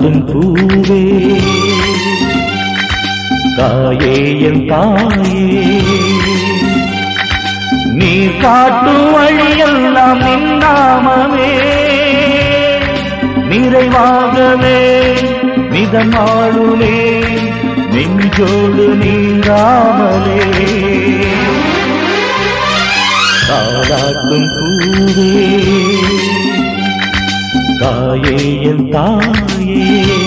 தாலாட்டும் பூவே தாயே என் தாயே நீ காட்டும் வழியெல்லாம் நின்னாமமே நிறைவாகவே மிதமாளுமே நெஞ்சோடு நீங்காமலே தாலாட்டும் பூவே தாயே என் தாயே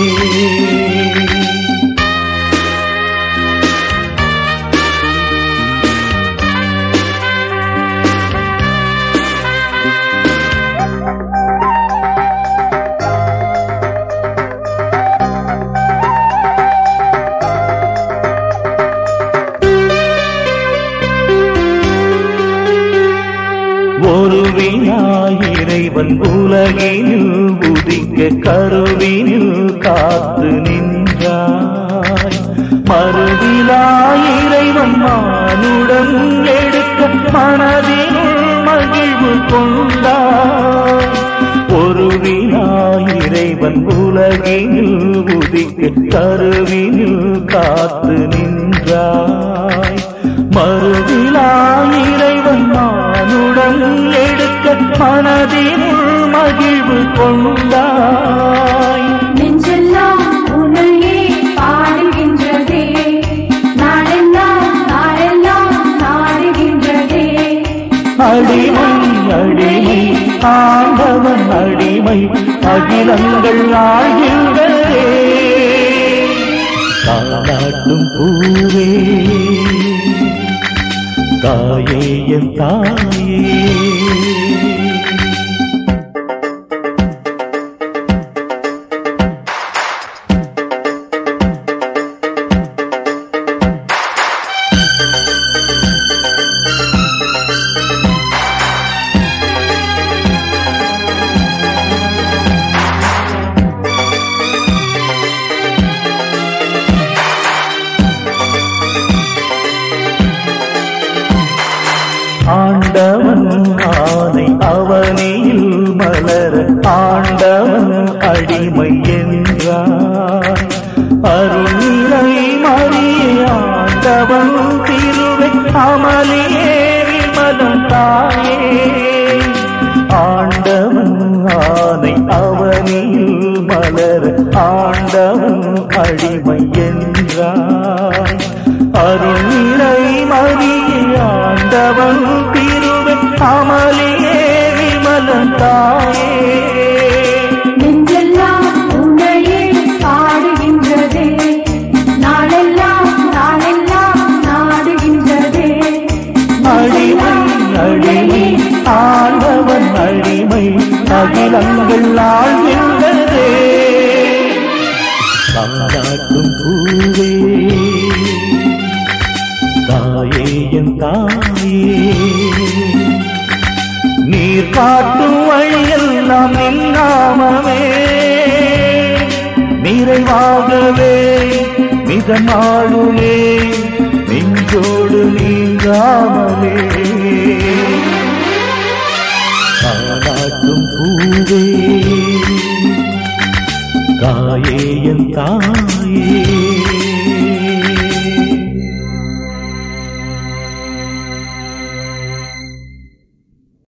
ஒரு விநாயிறைவன் உலகினில் உதிக்க கருவினில் காத்து நின்றாய் மறுவிலாயிறைவன் மானுடன் எடுக்க மனதினுள் மகிழ்வு கொண்டாய் ஒரு விநாயிறைவன் உலகினில் உதிக்க கருவினில் காத்து நின்றாய் மறுவிலாயிறைவன் மானுடன் எடுக்க மனதினுள் மகிழ்வு கொண்டாய் நெஞ்செல்லாம் உன்னையே பாடுகின்றதே நாளெல்லாம் நாளெல்லாம் நாடுகின்றதே அடிமை அடிமை ஆண்டவன் அடிமை அகிலங்கள் ஆழ்கின்றதே தாலாட்டும் பூவே தாயே என் தாயே ஆண்டவன் ஆனை அவனில் மலர ஆண்டவன் அடிமை என்றார் அருளிலை மறிய ஆண்டவன் திருவை அமலியே விமலம் தாயே ஆண்டவன் ஆனை அவனில் மலர ஆண்டவன் அடிமை என்றார் அருளிலை மறிய ஆண்டவன் திருவை அமலியே விமலம் தாயே நெஞ்செல்லாம் உன்னையே பாடுகின்றதே நாளெல்லாம் நாளெல்லாம் நாடுகின்றதே அடிமை அடிமை ஆண்டவன் அடிமை அகிலங்கள் ஆழ்கின்றதே தாலாட்டும் பூவே தாயே என் தாயே நீர் காட்டும் வழியெல்லாம் நின்னாமமே நிறைவாகவே மிதமாளுமே நெஞ்சோடு நீங்காமலே தாலாட்டும் பூவே தாயே என் தாயே